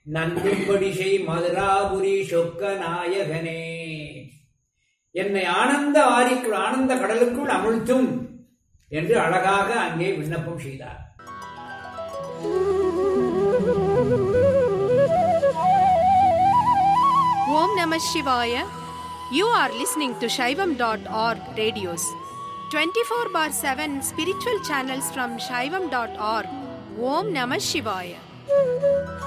நன்றிப்படி செய் மதுராபுரி சொக்க நாயகனே என்னை ஆனந்த ஆரிக்குள் ஆனந்த கடலுக்குள் அமிழ்த்தும் என்று அழகாக அங்கே விண்ணப்பம் செய்தார் Om Namah Shivaya. You are listening to Shaivam.org radios. 24 bar 7 spiritual channels from Shaivam.org. Om Namah Shivaya.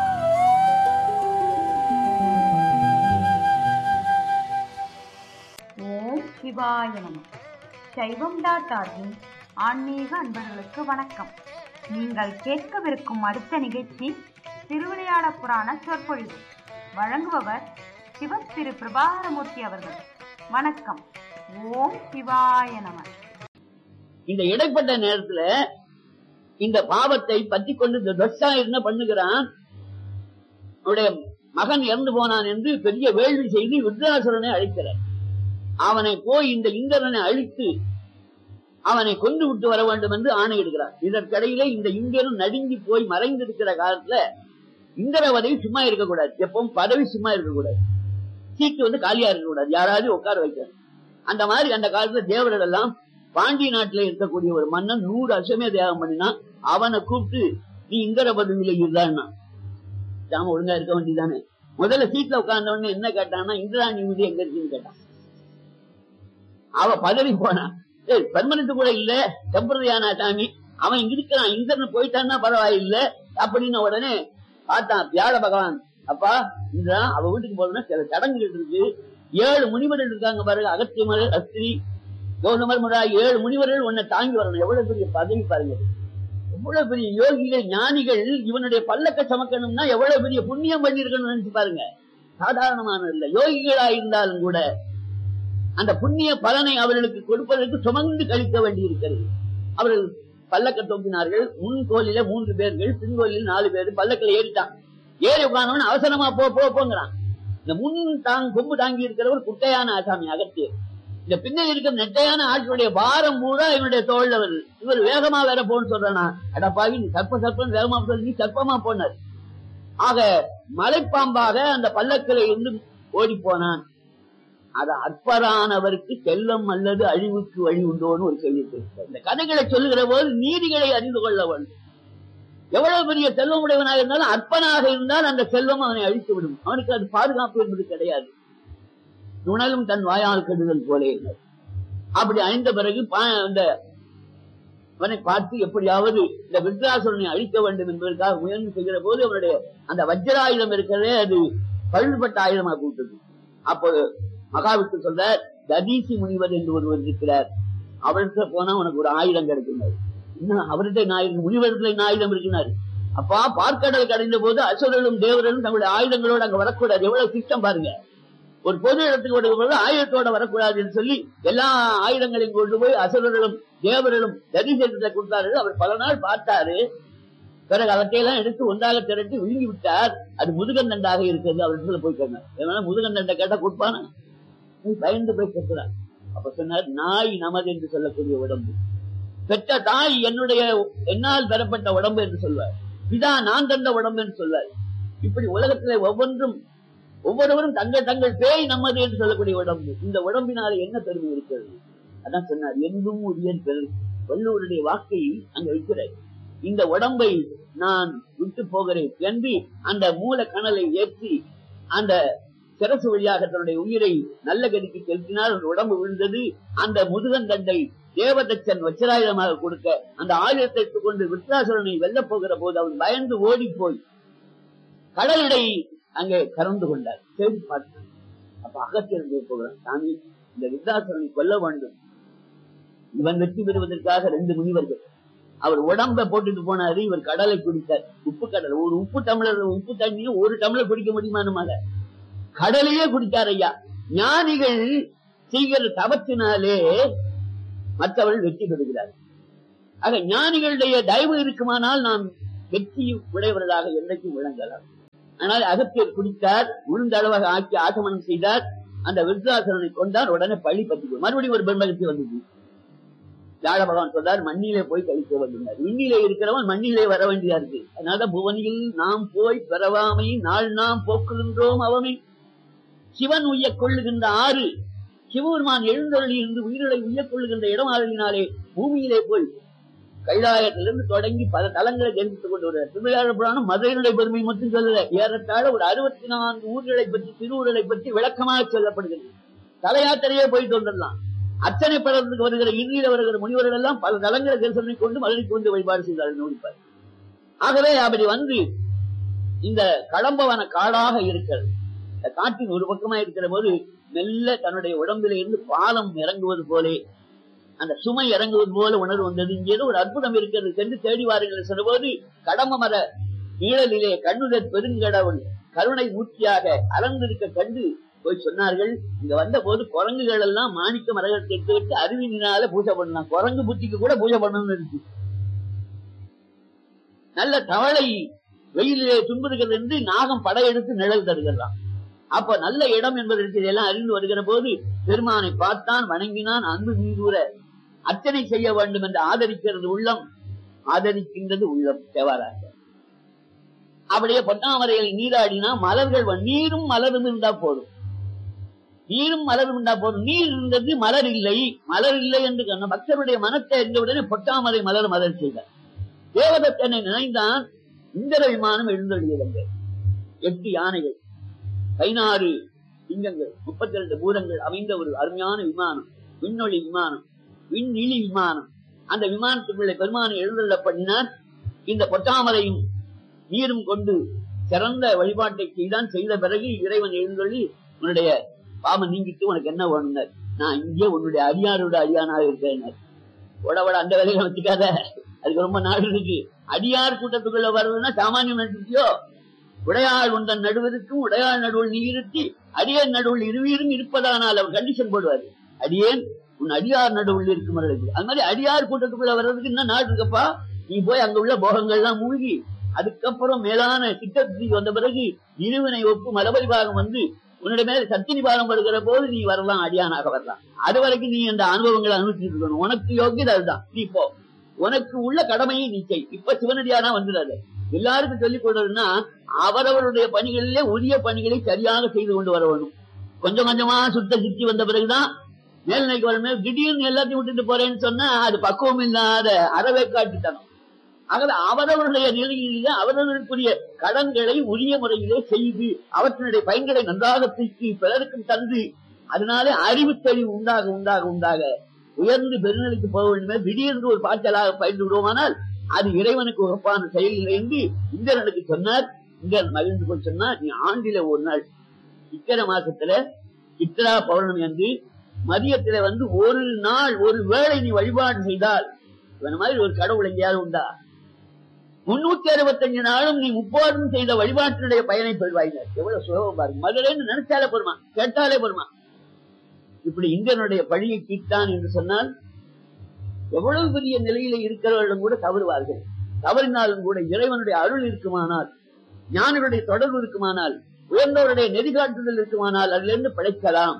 ஓம் சிவாய நம சைவம் டாட் ஆர்கின் ஆன்மீக அன்பர்களுக்கு வணக்கம் நீங்கள் கேட்கவிருக்கும் அடுத்த நிகழ்ச்சி திருவிளையாட புராண சொற்பொழிவு வழங்குபவர் சிவ திரு பிரபாகரமூர்த்தி அவர்கள் வணக்கம் ஓம் சிவாய நம இந்த இடைப்பட்ட நேரத்துல இந்த பாவத்தை பற்றி கொண்டு இந்த தஸ்ஸா என்ன பண்ணுகிறான் அவனுடைய மகன் இறந்து போனான் என்று பெரிய வேள்வி செய்து விருத்தாசுரனை அழைக்கிறார் அவனை போய் இந்த இந்திரனை அழித்து அவனை கொண்டு விட்டு வர வேண்டும் என்று ஆணையிடுகிறார் இதற்கிடையிலே இந்த இந்திரன் நடுங்கி போய் மறைந்திருக்கிற காலத்துல இந்திரவதை சும்மா இருக்கக்கூடாது எப்பவும் பதவி சும்மா இருக்கக்கூடாது சீட்டு வந்து காலியா இருக்கக்கூடாது யாராவது உட்கார வைக்கணும் அந்த மாதிரி அந்த காலத்துல தேவர்கள் எல்லாம் பாண்டி நாட்டுல இருக்கக்கூடிய ஒரு மன்னன் நூறு அசமே தியாகம் பண்ணினா அவனை கூப்பிட்டு நீ இந்திர பதவியில இருந்தான்னா ஜாம ஒழுங்கா இருக்க வேண்டியதானே முதல்ல சீட்ல உட்கார்ந்த உடனே என்ன கேட்டான்னா இந்திராணி வீடு எங்க இருக்குன்னு கேட்டான் அவ பதவி போனான் ஏய் பெர்மனண்ட் கூட இல்ல டெம்பரரியான சாமி அவன் இங்க இருக்கிறான் இந்திரன் போயிட்டான்னா பரவாயில்ல அப்படின்னு உடனே பார்த்தான் வியாழ பகவான் அப்பா இந்திரா அவ வீட்டுக்கு போறதுன்னா சில சடங்குகள் இருக்கு ஏழு முனிவர்கள் இருக்காங்க பாருங்க அகத்தியமர் அஸ்திரி கௌதமர் முறை ஏழு முனிவர்கள் உன்னை தாங்கி வரணும் எவ்வளவு பெரிய பதவி பாருங்க எவ்வளவு பெரிய யோகிகள் ஞானிகள் இவனுடைய பல்லக்க சமக்கணும்னா எவ்வளவு பெரிய புண்ணியம் பண்ணிருக்கணும்னு நினைச்சு பாருங்க சாதாரணமான இல்ல யோகிகளா இருந்தாலும் கூட அந்த புண்ணிய பலனை அவர்களுக்கு கொடுப்பதற்கு சுமந்து கழிக்க வேண்டி இருக்கிறது அவர்கள் பல்லக்க தொங்கினார்கள் முன் கோலில மூன்று பேர்கள் பின் கோலில் நாலு பேர் பல்லக்கில் ஏறிட்டான் ஏறி உட்கார்ந்தவன் அவசரமா போ போ போங்கிறான் இந்த முன் தாங் கொம்பு தாங்கி இருக்கிறவர் குட்டையான ஆசாமி அகத்தியர் இந்த பின்னாடி இருக்கிற நெட்டையான ஆட்களுடைய பாரம் பூரா இவனுடைய தோல்ல வருது இவர் வேகமா வேற போன்னு சொல்றானா அடப்பாவி நீ சர்ப்ப சர்ப்பம் வேகமா போன நீ சர்ப்பமா போனார் ஆக மலைப்பாம்பாக அந்த பல்லக்கில இருந்து ஓடி போனான் அது அற்பரானவருக்கு செல்லம் அல்லது அழிவுக்கு வழி உண்டோன்னு ஒரு செய்தி இருக்கிறது. இந்த கதைகளை சொல்லுகிற போது நீதிகளை அறிந்து கொள்ள வேண்டும் எவ்வளவு பெரிய செல்வம் உடையவனாக இருந்தாலும் அற்பனாக இருந்தால் அந்த செல்வம் அவனை அழித்து விடும் அவனுக்கு அது பாதுகாப்பு என்பது கிடையாது நுணலும் தன் வாயால் கெடுதல் போல இருந்தது அப்படி அழிந்த பிறகு பா- அந்த அவனை பார்த்து எப்படியாவது இந்த விருத்தாசுரனை அழிக்க வேண்டும் என்பதற்காக முயற்சி செய்கிற போது அவனுடைய அந்த வஜ்ராயுதம் இருக்கிறதே அது பழுதுபட்ட ஆயுதமாக கூட்டது அப்போது மகாவிஷ்ணு சொல்ற ததீசி முனிவர் என்று ஒருவர் இருக்கிறார் அவர்கிட்ட போனா உனக்கு ஒரு ஆயுதம் கிடைக்கும் என்ன அவர்கிட்ட நான் இருக்கு, முனிவர்களை நான் ஆயுதம் இருக்கிறார் அப்பா பார்க்கடல் கடைந்த போது அசுரர்களும் தேவர்களும் தங்களுடைய ஆயுதங்களோடு அங்க வரக்கூடாது எவ்வளவு சிஸ்டம் பாருங்க ஒரு பொது இடத்துக்கு வரும்போது ஆயுதத்தோட வரக்கூடாதுன்னு சொல்லி எல்லா ஆயுதங்களையும் கொண்டு போய் அசுரர்களும் தேவர்களும் தரிசனத்தை கொடுத்தார்கள் அவர் பல நாள் பார்த்தாரு பிறகு அவற்றையெல்லாம் எடுத்து ஒன்றாக திரட்டி விழுங்கி விட்டார் அது முதுகந்தண்டாக இருக்கிறது அவர் இடத்துல போய் கேட்டார் ஏன்னா முதுகந்தண்டை கேட்டா கொடுப்பானா நீ பயந்து போய் கேட்கிறார் அப்ப சொன்னார் நாய் நமது என்று சொல்லக்கூடிய உடம்பு பெற்ற தாய் என்னுடைய என்னால் பெறப்பட்ட உடம்பு என்று சொல்வார் பிதா நான் தந்த உடம்பு என்று சொல்வார் இப்படி உலகத்திலே ஒவ்வொன்றும் ஒவ்வொருவரும் தங்கள் தங்கள் பேய் நமது என்று சொல்லக்கூடிய உடம்பு இந்த உடம்பினால என்ன பெருமை இருக்கிறது அதான் சொன்னார் என்றும் உரியன் பெரு வள்ளுவருடைய வாக்கை அங்க வைக்கிறார் இந்த உடம்பை நான் விட்டு போகிறேன் என்று அந்த மூல கணலை ஏற்றி அந்த சிரசு வழியாக தன்னுடைய உயிரை நல்ல கதிக்கு செலுத்தினால் அந்த உடம்பு விழுந்தது அந்த முதுகந்தண்டை தேவதச்சன் வச்சிராயுதமாக கொடுக்க அந்த ஆயுதத்தை எடுத்துக்கொண்டு விருத்தாசுரனை வெல்லப் போகிற போது அவன் பயந்து ஓடி போய் கடலிடை அங்கே கறந்து கொண்டார் தேடி பார்த்தான் அப்ப அகத்தியர் போகிறான் சாமி இந்த விருத்தாசுரனை கொல்ல வேண்டும் இவன் வெற்றி பெறுவதற்காக ரெண்டு முனிவர்கள் அவர் உடம்ப போட்டுட்டு போனாரு இவர் கடலை குடித்தார் உப்பு கடல் ஒரு உப்பு டம்ளர் உப்பு தண்ணியும் ஒரு டம்ளர் குடிக்க முடியுமா நம்மால கடலையே குடித்தார் ஐயா ஞானிகள் செய்கிற தவத்தினாலே மற்றவர்கள் வெற்றி பெறுகிறார் ஆக ஞானிகளுடைய தயவு இருக்குமானால் நாம் வெற்றி உடையவர்களாக என்றைக்கும் விளங்கலாம் ஆனால் அகத்தியர் குடித்தார் உளுந்த அளவாக ஆக்கி ஆசமனம் செய்தார் அந்த விருத்தாசரனை கொண்டார் உடனே பள்ளி பத்தி மறுபடியும் ஒரு பிரம்மகத்தி வந்தது வியாழ பகவான் சொல்றார் மண்ணிலே போய் கழிக்க வேண்டினார் விண்ணிலே இருக்கிறவன் மண்ணிலே வர வேண்டியா இருக்கு அதனால புவனியில் நாம் போய் பெறவாமை நாள் நாம் போக்குகின்றோம் அவமே சிவன் உய்ய கொள்ளுகின்ற ஆறு சிவபெருமான் எழுந்தருளி இருந்து உயிர்களை உய்ய கொள்ளுகின்ற இடம் ஆதலினாலே பூமியிலே போய் கைலாயத்திலிருந்து தொடங்கி பல தலங்களை தெரிவித்துக் கொண்டு வருகிறார் திருவிழா புராணம் மதுரையினுடைய பெருமை மட்டும் சொல்லல ஏறத்தாழ ஒரு அறுபத்தி நான்கு ஊர்களை பற்றி திருவுருளை பற்றி விளக்கமாக சொல்லப்படுகிறது தலையாத்திரையே போயிட்டு வந்துடலாம் அர்ச்சனை படத்துக்கு வருகிற இறுதியில வருகிற முனிவர்கள் எல்லாம் பல தலங்களை தரிசனை கொண்டு மதுரைக்கு வந்து வழிபாடு செய்தார்கள் நோடிப்பார் ஆகவே அப்படி வந்து இந்த கடம்பவன காடாக இருக்கிறது இந்த காட்டின் ஒரு பக்கமா இருக்கிற போது மெல்ல தன்னுடைய உடம்பில இருந்து பாலம் இறங்குவது போலே அந்த சுமை இறங்குவது போல உணர்வு வந்தது இங்கே ஏதோ ஒரு அற்புதம் இருக்கிறது சென்று தேடி வாருங்கள் சொன்னபோது கடம்ப மர ஈழலிலே கண்ணுதற் பெருங்கடவுள் கருணை மூர்த்தியாக அலர்ந்திருக்க கண்டு போய் சொன்னார்கள் இங்க வந்த போது குரங்குகள் எல்லாம் மாணிக்க மரகத்தை எடுத்து விட்டு அருவினால பூஜை பண்ணலாம் குரங்கு புத்திக்கு கூட பூஜை பண்ணணும்னு இருக்கு நல்ல தவளை வெயிலிலே துன்புறுகிறது என்று நாகம் படையெடுத்து நிழல் தருகிறான் அப்ப நல்ல இடம் என்பதற்கு இதெல்லாம் அறிந்து வருகிற போது பெருமானை பார்த்தான் வணங்கினான் அன்பு மீதூர அர்ச்சனை செய்ய வேண்டும் என்று ஆதரிக்கிறது உள்ளம் ஆதரிக்கின்றது உள்ளம் தேவாராக அப்படியே பொட்டாமரையில் நீராடினா மலர்கள் வ- நீரும் மலரும் இருந்தா போதும் நீரும் மலரும் இருந்தா போதும் நீர் இருந்தது மலர் இல்லை மலர் இல்லை என்று சொன்ன பக்தருடைய மனத்தை அறிந்தவுடனே பொட்டாமரை மலர் மலர் செய்தார் தேவதத்தனை நினைந்தான் இந்திர விமானம் எழுந்தொழியதங்க எட்டு யானைகள் பதினாறு சிங்கங்கள் முப்பத்தி ரெண்டு பூதங்கள் அமைந்த ஒரு அருமையான விமானம் விண்ணொளி விமானம் விண்ணிலி விமானம் அந்த விமானத்துக்குள்ள பெருமானை எழுந்தள்ள பண்ணினார் இந்த பொட்டாமரையும் நீரும் கொண்டு சிறந்த வழிபாட்டை செய்தான் செய்த பிறகு இறைவன் எழுந்தொள்ளி உன்னுடைய பாவம் நீங்கிட்டு உனக்கு என்ன வேணும்னார் நான் இங்கே உன்னுடைய அடியாரோட அடியானாக இருக்கேன் உடவட அந்த வேலையை வச்சுக்காத அதுக்கு ரொம்ப நாள் இருக்கு அடியார் கூட்டத்துக்குள்ள வர்றதுன்னா சாமானியம் நினைச்சியோ உடையாள் உந்தன் நடுவதற்கும் உடையாள் நடுவில் நீ இருத்தி அடியேன் நடுவில் இருவீரும் இருப்பதானால் அவர் கண்டிஷன் போடுவார் அடியேன் உன் அடியார் நடுவில் இருக்கும் வரைக்கும். அது மாதிரி அடியார் கூட்டத்துக்குள்ள வர்றதுக்கு இன்னும் நாள் இருக்கப்பா நீ போய் அங்க உள்ள போகங்கள்லாம் மூழ்கி அதுக்கப்புறம் மேலான திட்டத்துக்கு வந்த பிறகு இருவினை ஒப்பு மலபரிபாகம் வந்து உன்னுடைய மேல சத்தினி பாலம் வருகிற போது நீ வரலாம் அடியானாக வரலாம் அது வரைக்கும் நீ அந்த அனுபவங்களை அனுபவிச்சுட்டு இருக்கணும் உனக்கு யோகியது அதுதான் நீ போ உனக்கு உள்ள கடமையை நீ செய் இப்ப சிவனடியானா வந்துடாது எல்லாருக்கும் சொல்லிக் கொடுறதுன்னா அவரவருடைய பணிகளிலே உரிய பணிகளை சரியாக செய்து கொண்டு வர வேணும் கொஞ்சம் கொஞ்சமா சுத்த சித்தி வந்த பிறகுதான் மேல்நிலைக்கு வரணும் திடீர்னு எல்லாத்தையும் விட்டுட்டு போறேன்னு சொன்னா அது பக்குவம் இல்லாத அறவே காட்டுத்தனம் ஆகவே அவரவருடைய நிலையிலே அவரவர்களுக்குரிய கடன்களை உரிய முறையிலே செய்து அவற்றினுடைய பயன்களை நன்றாக தூக்கி பிறருக்கும் தந்து அதனாலே அறிவு தெளிவு உண்டாக உண்டாக உண்டாக உயர்ந்து பெருநிலைக்கு போக வேண்டுமே திடீர்னு ஒரு பாய்ச்சலாக பயின்று விடுவோமானால் அது இறைவனுக்கு உறப்பான செயல் இல்லை என்று இந்திரனுக்கு சொன்னார் இந்திரன் மகிழ்ந்து போய் சொன்னார் நீ ஆண்டில ஒரு நாள் சித்திர மாசத்துல சித்ரா பௌர்ணமி அன்று மதியத்துல வந்து ஒரு நாள் ஒரு வேளை நீ வழிபாடு செய்தால் இவன மாதிரி ஒரு கடவுள் எங்கேயாவது உண்டா முன்னூத்தி அறுபத்தஞ்சு நாளும் நீ முப்போதும் செய்த வழிபாட்டினுடைய பயனை பெறுவாயினர் எவ்வளவு சுலபம் பாருங்க மதுரைன்னு நினைச்சாலே போருமா கேட்டாலே போருமா இப்படி இந்திரனுடைய பழியை தீர்த்தான் என்று சொன்னால் எவ்வளவு பெரிய நிலையில இருக்கிறவர்களும் கூட தவறுவார்கள் தவறினாலும் கூட இறைவனுடைய அருள் இருக்குமானால் ஞானிகளுடைய தொடர்பு இருக்குமானால் உயர்ந்தவருடைய நெறிகாட்டுதல் இருக்குமானால் அதிலிருந்து பிழைக்கலாம்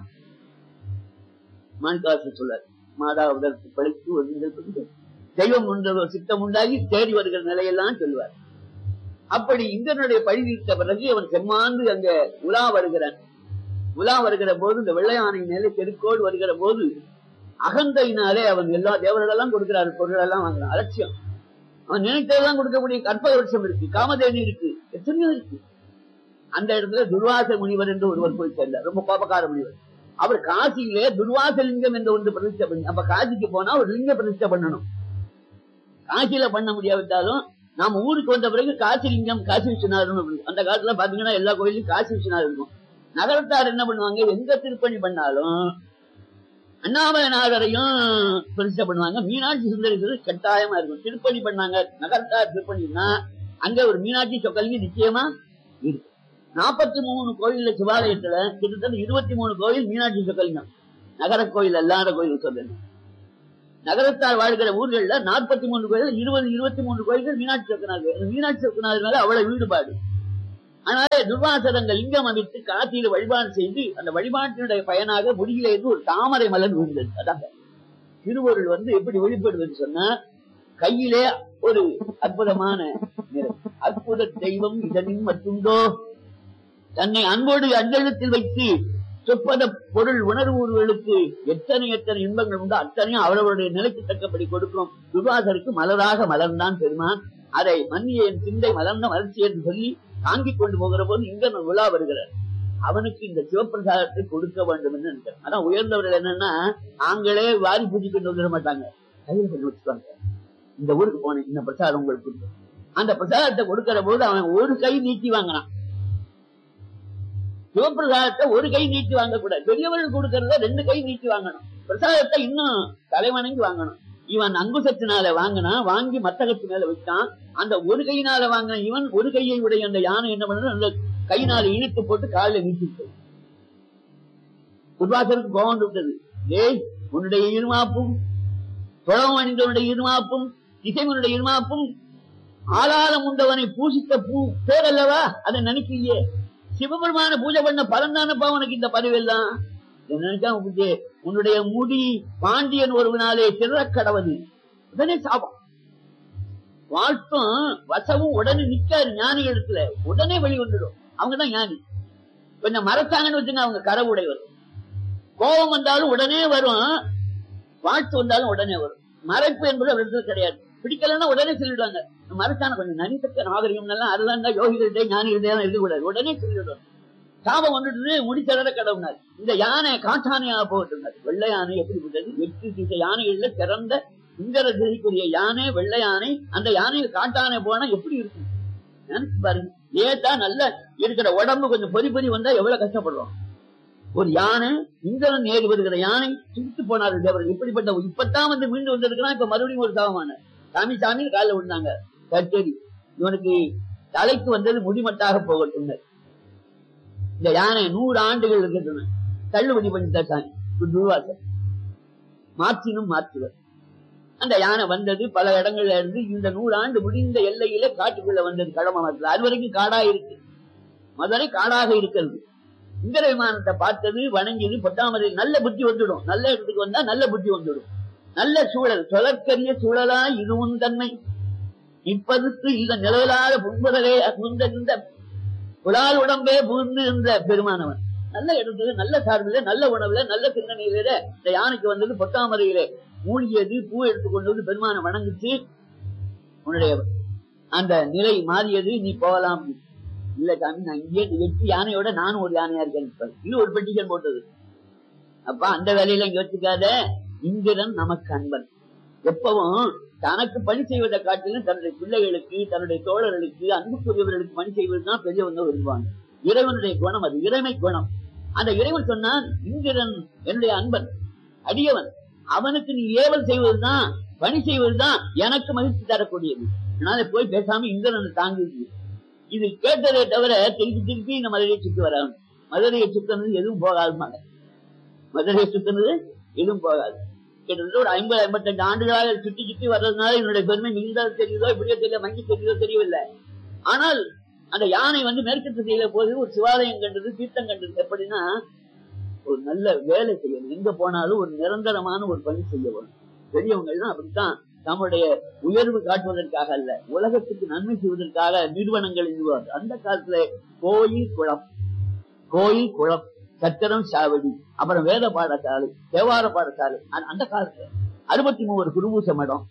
மாணிக்காசு சொல்லார் மாதாவதற்கு பிழைத்து ஒரு நிகழ்வு தெய்வம் என்ற ஒரு சித்தம் உண்டாகி தேடி வருகிற நிலையெல்லாம் சொல்லுவார் அப்படி இந்திரனுடைய பழி தீர்த்த பிறகு அவன் செம்மாந்து அங்க உலா வருகிறான் உலா வருகிற போது இந்த வெள்ளையானை மேலே தெருக்கோடு வருகிற போது அகந்தையினாலே அவன் எல்லா தேவர்களெல்லாம் கொடுக்கிறாரு பொருள் எல்லாம் வாங்குறான் அலட்சியம் அவன் நினைத்ததெல்லாம் கொடுக்கக்கூடிய கற்பக வருஷம் இருக்கு காமதேனி இருக்கு எத்தனையோ இருக்கு அந்த இடத்துல துர்வாச முனிவர் என்று ஒருவர் போய் சேர்ந்தார் ரொம்ப கோபக்கார முனிவர் அவர் காசியிலே துர்வாச லிங்கம் என்று ஒன்று பிரதிஷ்டை பண்ணி அப்ப காசிக்கு போனா ஒரு லிங்க பிரதிஷ்டை பண்ணணும் காசியில பண்ண முடியாவிட்டாலும் நாம ஊருக்கு வந்த பிறகு காசி லிங்கம் காசி விஸ்வநாதர் அந்த காலத்துல பாத்தீங்கன்னா எல்லா கோயிலும் காசி விஸ்வநாதர் இருக்கும் நகரத்தார் என்ன பண்ணுவாங்க எங்க திருப்பணி பண்ணாலும் அண்ணாமலைநாதரையும் பிரதிஷ்டை பண்ணுவாங்க மீனாட்சி சுந்தரேஸ்வரர் கட்டாயமா இருக்கும் திருப்பணி பண்ணாங்க நகரத்தார் திருப்பணினா அங்க ஒரு மீனாட்சி சொக்கலிங்க நிச்சயமா இருக்கு நாற்பத்தி மூணு கோயில்ல சிவாலயத்துல கிட்டத்தட்ட இருபத்தி மூணு கோயில் மீனாட்சி சொக்கலிங்கம் நகர கோயில் அல்லாத கோயில் சொல்றேன் நகரத்தார் வாழ்கிற ஊர்கள்ல நாற்பத்தி மூணு கோயில் இருபது இருபத்தி மூணு கோயில்கள் மீனாட்சி சொக்கநாதர் அந்த மீனாட்சி சொக்கநாதர் மேல அவ்வளவு ஈடுபாடு அதனால துர்வாசரங்க லிங்கம் அமைத்து காசியில வழிபாடு செய்து அந்த வழிபாட்டினுடைய பயனாக முடியில இருந்து ஒரு தாமரை மலர் விழுந்தது அதாங்க திருவருள் வந்து எப்படி வெளிப்படுதுன்னு சொன்னா கையிலே ஒரு அற்புதமான நிறம் அற்புத தெய்வம் இதனின் மட்டுண்டோ தன்னை அன்போடு அஞ்சலத்தில் வைத்து சொற்பத பொருள் உணர்வுகளுக்கு எத்தனை எத்தனை இன்பங்கள் உண்டோ அத்தனையும் அவரவருடைய நிலைக்கு தக்கபடி கொடுக்கும் துர்வாசருக்கு மலராக மலர்ந்தான் பெருமான் அதை மன்னிய என் சிந்தை மலர்ந்த மலர்ச்சி என்று சொல்லி தாங்கிக் கொண்டு போகிற போது இங்க விழா வருகிறார் அவனுக்கு இந்த சிவப்பிரசாதத்தை கொடுக்க வேண்டும் என்று நினைக்கிறார் ஆனா உயர்ந்தவர்கள் என்னன்னா நாங்களே வாரி பூஜை கொண்டு வந்துட மாட்டாங்க கையில கொண்டு வச்சுப்பாங்க இந்த ஊருக்கு போனேன் இந்த பிரசாதம் உங்களுக்கு கொடுத்தேன். அந்த பிரசாதத்தை கொடுக்கிற போது அவன் ஒரு கை நீட்டி வாங்கினான் சிவபிரசாதத்தை ஒரு கை நீட்டி வாங்கக்கூடாது பெரியவர்கள் கொடுக்கறத ரெண்டு கை நீட்டி வாங்கணும் பிரசாதத்தை இன்னும் தலைவணங்கி வாங்கணும் இவன் அங்குசத்தினால வாங்கினா வாங்கி மத்தகத்து மேல வச்சான் அந்த ஒரு கையினால வாங்கின இவன் ஒரு கையை உடைய அந்த யானை என்ன பண்ணணும் அந்த கையினால இழுத்து போட்டு காலில் நீட்டிட்டு உர்வாசருக்கு கோவம் வந்து விட்டது ஏய் உன்னுடைய இருமாப்பும் தொழம் அணிந்தவனுடைய இருமாப்பும் இசைவனுடைய இருமாப்பும் ஆளாரம் உண்டவனை பூசித்த பூ பேரல்லவா அதை நினைக்கலையே சிவபெருமான பூஜை பண்ண பலன் தானப்பா உனக்கு இந்த பதவியெல்லாம் இதை நினைச்சா உனக்கு உன்னுடைய முடி பாண்டியன் ஒருவனாலே சிறக்கடவது உடனே சாபம் வாழ்த்தும் வசவும் உடனே நிக்காது ஞானி இடத்துல உடனே வெளிவந்துடும் அவங்கதான் ஞானி கொஞ்சம் மறைச்சாங்கன்னு வச்சுங்க அவங்க கரை உடையவர் கோபம் வந்தாலும் உடனே வரும் வாழ்த்து வந்தாலும் உடனே வரும் மறைப்பு என்பது அவரிடத்துல கிடையாது பிடிக்கலன்னா உடனே சொல்லிடுவாங்க மறைச்சான கொஞ்சம் நனித்தக்க நாகரிகம் எல்லாம் அதுதான் தான் யோகிகள்கிட்ட ஞானிகிட்டே தான் இருக்கக்கூடாது உடனே சொல்லிடுவாங்க சாபம் வந்துட்டு முடிச்சட கடவுனார் இந்த யானை காட்டானையாக போட்டுனார் வெள்ளை யானை எப்படி விட்டது எட்டு திசை யானைகள்ல சிறந்த சுந்தர திசைக்குரிய யானை வெள்ளை யானை அந்த யானை காட்டானை போனா எப்படி இருக்கும் நினைச்சு பாருங்க ஏத்தா நல்ல இருக்கிற உடம்பு கொஞ்சம் பொறி பொறி வந்தா எவ்வளவு கஷ்டப்படுறோம் ஒரு யானை இந்திரன் ஏறி வருகிற யானை சுட்டு போனாரு தேவர் இப்படிப்பட்ட இப்பதான் வந்து மீண்டு வந்திருக்கிறான் இப்ப மறுபடியும் ஒரு சாபமான சாமி சாமி காலில் விழுந்தாங்க கச்சேரி இவனுக்கு தலைக்கு வந்தது முடிமட்டாக போகட்டும் இந்த யானை நூறு ஆண்டுகள் இருக்கின்றன தள்ளுபடி பண்ணி சாமி துர்வாசன் மாற்றினும் மாற்றுவர் அந்த யானை வந்தது பல இடங்கள்ல இருந்து இந்த நூறு ஆண்டு முடிந்த எல்லையில காட்டுக்குள்ள வந்தது கடமரத்துல அது வரைக்கும் காடா இருக்கு மதுரை காடாக இருக்கிறது இந்திர விமானத்தை பார்த்தது வணங்கியது பொட்டாமரை நல்ல புத்தி வந்துடும் நல்ல இடத்துக்கு வந்தா நல்ல புத்தி வந்துடும் நல்ல சூழல் சொலற்கரிய சூழலா இதுவும் தன்மை இப்பதுக்கு இந்த நிலவலாத புண்புதலே முந்த புலால் உடம்பே புகுந்து இருந்த பெருமானவன் நல்ல இடத்துல நல்ல சார்பில நல்ல உணவுல நல்ல பின்னணியில இந்த யானைக்கு வந்தது பொட்டாமரையிலே மூழ்கியது பூ எடுத்து கொண்டு வந்து பெருமானை வணங்கிச்சு உன்னுடைய அந்த நிலை மாறியது நீ போகலாம் இல்ல சாமி நான் இங்கே எட்டு யானையோட நானும் ஒரு யானையா இருக்கேன் இது ஒரு பெட்டிஷன் போட்டது அப்ப அந்த வேலையில இங்க வச்சுக்காத இந்திரன் நமக்கு அன்பன் எப்பவும் தனக்கு பணி செய்வதை காட்டிலும் தன்னுடைய பிள்ளைகளுக்கு தன்னுடைய தோழர்களுக்கு அன்புக்குரியவர்களுக்கு பணி செய்வதுதான் பெரியவங்க விரும்புவாங்க இறைவனுடைய குணம் அது இறைமை குணம் அந்த இறைவன் சொன்னான் இந்திரன் என்னுடைய அன்பன் அடியவன் அவனுக்கு நீ ஏவல் செய்வதுதான் பணி செய்வதுதான் எனக்கு மகிழ்ச்சி தரக்கூடியது அதனால போய் பேசாம இந்திரனை தாங்கி இது கேட்டதை தவிர திருப்பி திருப்பி இந்த மதுரையை சுத்தி வர மதுரையை சுத்தினது எதுவும் போகாது மலை மதுரையை சுத்தினது எதுவும் போகாது கிட்டத்தட்ட ஒரு ஐம்பது ஐம்பத்தஞ்சு ஆண்டுகளாக சுத்தி சுத்தி வர்றதுனால என்னுடைய பெருமை மிகுந்தது தெரியுதோ இப்படியோ தெரியல மங்கி தெரியுதோ தெரியவில்லை ஆனால் அந்த யானை வந்து மேற்கு திசையில போது ஒரு சிவாலயம் கண்டது தீர்த்தம் கண்டது எப்படின்னா ஒரு நல்ல வேலை செய்யணும் எங்க போனாலும் ஒரு நிரந்தரமான ஒரு பணி செய்ய வேணும் பெரியவங்க எல்லாம் அப்படித்தான் நம்முடைய உயர்வு காட்டுவதற்காக அல்ல உலகத்துக்கு நன்மை செய்வதற்காக நிறுவனங்கள் நிறுவார் அந்த காலத்துல கோயில் குளம் கோயில் குளம் சத்திரம் சாவடி அப்புறம் வேத பாடசாலை தேவார பாடசாலை அந்த- அந்த காலத்துல அறுபத்தி மூணு குருபூச மடம்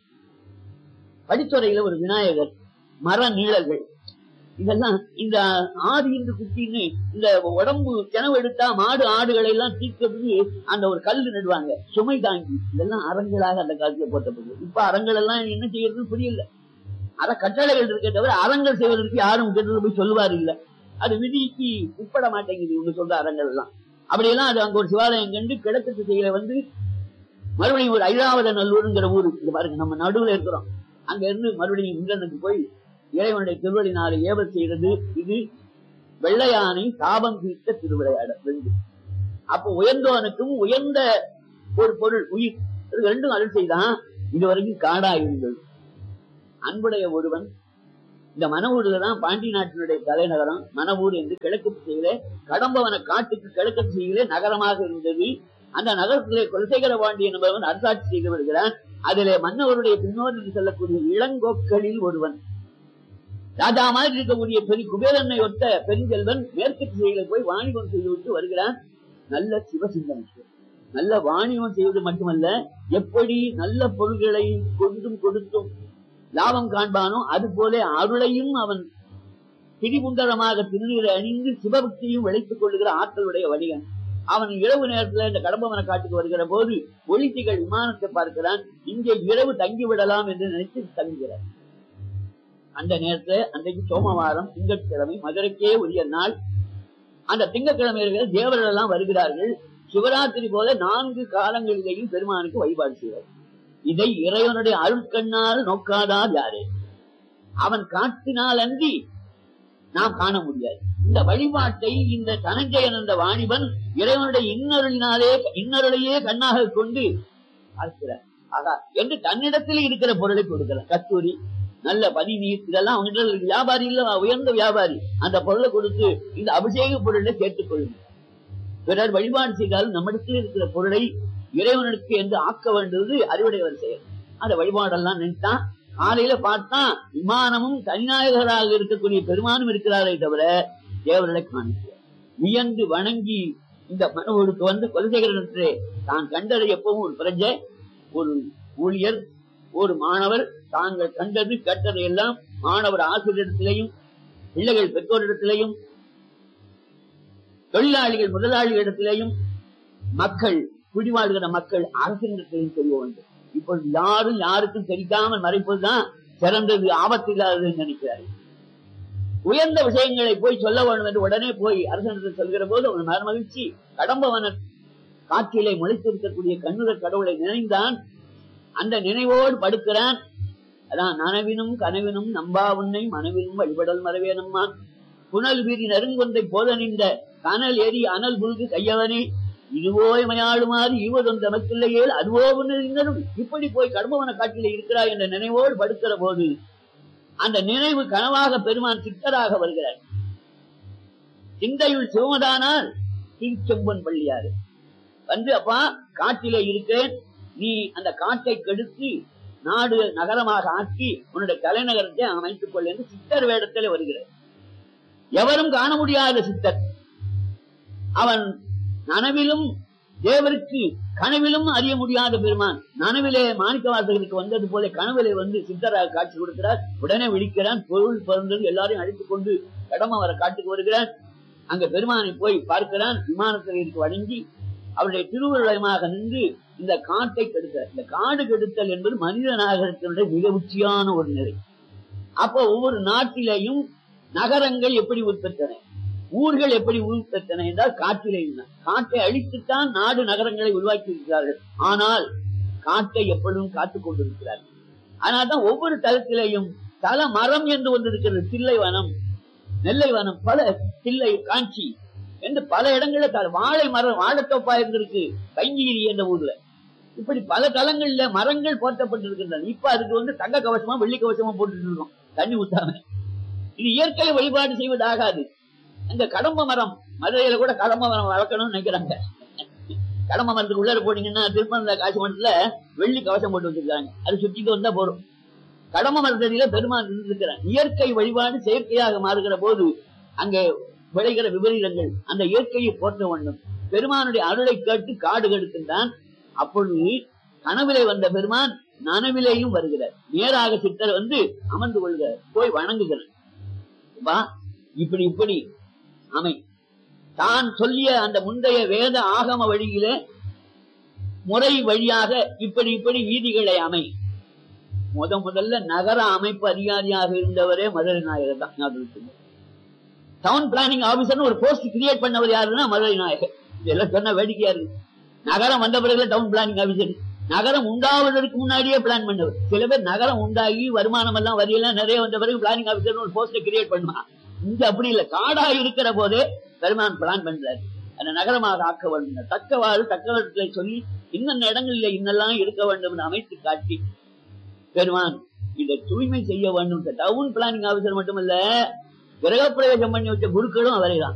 படித்துறையில ஒரு விநாயகர் மர நீழல்கள் இதெல்லாம் இந்த ஆதி இந்து குட்டின்னு இந்த உடம்பு கிணவு எடுத்தா மாடு ஆடுகளை எல்லாம் தீர்க்கிறதுக்கு அந்த ஒரு கல்லு நடுவாங்க சுமை தாங்கி இதெல்லாம் அரங்களாக அந்த காலத்துல போட்டப்பட்டது இப்ப அரங்கள் எல்லாம் என்ன செய்யறதுன்னு புரியல அத கட்டளைகள் இருக்கே தவிர அரங்கல் செய்வதற்கு யாரும் கிட்ட போய் சொல்லுவாரு இல்ல அது விதிக்கு உட்பட மாட்டேங்குது இவங்க சொல்ற அரங்கள் எல்லாம் அப்படியெல்லாம் அது அங்க ஒரு சிவாலயம் கண்டு கிழக்கு திசையில வந்து மறுபடியும் ஒரு ஐராவத நல்லூருங்கிற ஊரு இங்க பாருங்க நம்ம நடுவுல இருக்கிறோம் அங்க இருந்து மறுபடியும் இங்கிலாந்துக்கு போய் இறைவனுடைய திருவடினால ஏவல் செய்யறது இது வெள்ளையானை தாபம் தீர்த்த திருவிளையாடல் ரெண்டு அப்ப உயர்ந்தவனுக்கும் உயர்ந்த ஒரு பொருள் உயிர் இது ரெண்டும் அருள் செய்தான் இதுவரைக்கும் காடா இருந்தது அன்புடைய ஒருவன் இந்த மனவூர்ல தான் பாண்டி நாட்டினுடைய தலைநகரம் மனவூர் என்று கிழக்கு திசையிலே கடம்பவன காட்டுக்கு கிழக்கு திசையிலே நகரமாக இருந்தது அந்த நகரத்திலே குலசேகர பாண்டியன் என்பவன் அரசாட்சி செய்து வருகிறான் அதிலே மன்னவருடைய பின்னோருக்கு செல்லக்கூடிய இளங்கோக்களில் ஒருவன் ராஜா மாதிரி இருக்கக்கூடிய பெரிய குபேரனை ஒத்த பெருஞ்செல்வன் மேற்கு திசையில போய் வாணிபம் செய்துவிட்டு வருகிறான் நல்ல சிவசிந்தனை நல்ல வாணிபம் செய்வது மட்டுமல்ல எப்படி நல்ல பொருள்களை கொண்டும் கொடுத்தும் லாபம் காண்பானோ அது போல அருளையும் அவன் பிடிபுண்டரமாக திருநீரை அணிந்து சிவபக்தியும் விளைத்துக் கொள்ளுகிற ஆற்றலுடைய வணிகன் அவன் இரவு நேரத்துல இந்த கடம்பவன காட்டுக்கு வருகிற போது ஒளித்திகள் விமானத்தை பார்க்கிறான் இங்கே இரவு தங்கி விடலாம் என்று நினைத்து தங்குகிறார் அந்த நேரத்துல அன்றைக்கு சோமவாரம் திங்கட்கிழமை மதுரைக்கே உரிய நாள் அந்த திங்கட்கிழமைகள் தேவர்கள் எல்லாம் வருகிறார்கள் சிவராத்திரி போல நான்கு காலங்களிலேயும் பெருமானுக்கு வழிபாடு செய்வார் இதை இறைவனுடைய அருட்கண்ணால் நோக்காதார் யாரு அவன் காட்டினால் அன்றி நாம் காண முடியாது இந்த வழிபாட்டை இந்த தனஞ்சயன் என்ற வாணிபன் இறைவனுடைய இன்னருளினாலே இன்னருளையே கண்ணாக கொண்டு பார்க்கிறார் ஆகா என்று தன்னிடத்தில் இருக்கிற பொருளை கொடுக்கிறார் கத்தூரி நல்ல பனி நீர் இதெல்லாம் அவங்க வியாபாரி இல்ல உயர்ந்த வியாபாரி அந்த பொருளை கொடுத்து இந்த அபிஷேக பொருளை சேர்த்துக் கொள்ளும் பிறர் வழிபாடு செய்தாலும் நம்மிடத்தில் இருக்கிற பொருளை இறைவனுக்கு என்று ஆக்க வேண்டியது அறிவுடையவர் செயல் அந்த வழிபாடெல்லாம் நினைத்தான் காலையில பார்த்தா விமானமும் தனிநாயகராக இருக்கக்கூடிய பெருமானும் இருக்கிறாரே தவிர தேவர்களை காணிக்கிறார் வியந்து வணங்கி இந்த மனுவுக்கு வந்து குலசேகரனத்திலே தான் கண்டது எப்பவும் ஒரு பிரஜை ஒரு ஊழியர் ஒரு மாணவர் தாங்கள் கண்டது கேட்டதை எல்லாம் மாணவர் ஆசிரியரிடத்திலேயும் பிள்ளைகள் பெற்றோரிடத்திலேயும் தொழிலாளிகள் முதலாளிகளிடத்திலேயும் மக்கள் குடிவாழ்கிற மக்கள் அரசிடத்திலையும் சொல்ல வேண்டும் இப்பொழுது யாரும் யாருக்கும் தெரியாமல் மறைப்பதுதான் சிறந்தது ஆபத்தில்லாதது நினைக்கிறார்கள் உயர்ந்த விஷயங்களை போய் சொல்ல வேண்டும் என்று உடனே போய் அரசனிடத்தில் சொல்கிற போது அவன் மன மகிழ்ச்சி கடம்பவன காற்றிலே முளைத்திருக்கக்கூடிய கண்ணுதர் கடவுளை நினைந்தான் அந்த நினைவோடு படுக்கிறான் அதான் நனவினும் கனவினும் நம்பா உன்னை மனவினும் வழிபடல் மறவேனம்மான் புனல் வீரி நெருங்கொன்றை போத நின்ற கனல் எரி அனல் புல்கு கையவனே இதுவோ மயாளுமாறு ஈவதொன் தமக்கில்லையேல் அதுவோ உன்னரும் இப்படி போய் கடம்பவன காட்டிலே இருக்கிறாய் என்ற நினைவோடு படுக்கிற போது அந்த நினைவு கனவாக பெருமான் சித்தராக வருகிறார் சிந்தையுள் சிவமதானால் திருச்செம்பன் பள்ளியாறு வந்து அப்பா காட்டிலே இருக்கிறேன் நீ அந்த காட்டை கெடுத்து நாடு நகரமாக ஆக்கி உன்னுடைய தலைநகரத்தை அமைத்துக் கொள் என்று சித்தர் வேடத்தில் வருகிறார் எவரும் காண முடியாத சித்தர் அவன் நனவிலும் தேவருக்கு கனவிலும் அறிய முடியாத பெருமான் நனவிலே மாணிக்க வாசகருக்கு வந்தது போல கனவிலே வந்து சித்தராக காட்சி கொடுக்கிறார் உடனே விழிக்கிறான் பொருள் பிறந்தது எல்லாரையும் அழைத்துக் கொண்டு கடம வர காட்டுக்கு வருகிறான் அங்க பெருமானை போய் பார்க்கிறான் விமானத்திற்கு வணங்கி அவருடைய திருவுருளமாக நின்று இந்த காட்டை கெடுத்தார் இந்த காடு கெடுத்தல் என்பது மனித நாகரத்தினுடைய மிக உச்சியான ஒரு நிலை அப்போ ஒவ்வொரு நாட்டிலேயும் நகரங்கள் எப்படி உற்பத்தன ஊர்கள் எப்படி உருப்பெற்றன என்றால் காட்டிலே இருந்தான் காட்டை அழித்துத்தான் நாடு நகரங்களை உருவாக்கி இருக்கிறார்கள் ஆனால் காட்டை எப்பொழுதும் காத்துக் கொண்டிருக்கிறார்கள் அதனால்தான் ஒவ்வொரு தளத்திலேயும் தல மரம் என்று ஒன்று இருக்கிறது தில்லை வனம் நெல்லை வனம் பல தில்லை காஞ்சி என்று பல இடங்களில் த- வாழை மரம் வாழைத்தோப்பா இருந்திருக்கு கைங்கீரி என்ற ஊர்ல இப்படி பல தலங்கள்ல மரங்கள் போற்றப்பட்டிருக்கின்றன இப்ப அதுக்கு வந்து தங்க கவசமா வெள்ளி கவசமா போட்டுட்டு இருக்கோம் தண்ணி ஊத்தாம இது இயற்கை வழிபாடு செய்வதாகாது அந்த கடம்ப மரம் மதுரையில கூட கடம்ப மரம் வளர்க்கணும்னு நினைக்கிறாங்க கடம்ப மரத்துக்கு உள்ளார போனீங்கன்னா திருப்பந்த காசு மரத்துல வெள்ளி கவசம் போட்டு வச்சிருக்காங்க அது சுத்திட்டு வந்தா போறோம் கடம்ப மரத்தடியில பெருமாள் இருக்கிறான் இயற்கை வழிபாடு செயற்கையாக மாறுகிற போது அங்கே விளைகிற விபரீதங்கள் அந்த இயற்கையை போற்ற வேண்டும் பெருமானுடைய அருளை கேட்டு காடு கெடுக்கின்றான் அப்பொழுது கனவிலே வந்த பெருமான் நனவிலேயும் வருகிறார் நேராக சித்தர் வந்து அமர்ந்து கொள்கிறார் போய் வணங்குகிறார் வா இப்படி இப்படி அமை தான் சொல்லிய அந்த முந்தைய வேத ஆகம வழியிலே முறை வழியாக இப்படி இப்படி வீதிகளை அமை முத முதல்ல நகர அமைப்பு அதிகாரியாக இருந்தவரே மதுரை நாயகர் தான் ஞாபகம் வச்சுக்கோங்க. டவுன் பிளானிங் ஆபீசர் ஒரு போஸ்ட் கிரியேட் பண்ணவர் யாருன்னா மதுரை நாயகர் இதெல்லாம் சொன்ன வேடிக்கையா இருக்கு நகரம் வந்த பிறகு டவுன் பிளானிங் ஆபீசர் நகரம் உண்டாவதற்கு முன்னாடியே பிளான் பண்ணவர் சில பேர் நகரம் உண்டாகி வருமானம் எல்லாம் வரியெல்லாம் நிறைய வந்த பிறகு பிளானிங் ஆபீசர் ஒரு போஸ்ட் கிரியேட் பண்ணுவான் இங்க அப்படி இல்ல காடா இருக்கிற போதே பெருமான் பிளான் பண்றாரு அந்த நகரமாக ஆக்க வேண்டும் தக்கவாறு தக்கவர்களை சொல்லி இன்னென்ன இடங்களில் இன்னெல்லாம் இருக்க வேண்டும் என்று அமைத்து காட்டி பெருமான் இதை தூய்மை செய்ய வேண்டும் டவுன் பிளானிங் ஆபீசர் மட்டுமல்ல கிரகப்பிரவேசம் பண்ணி வச்ச குருக்களும் அவரை தான்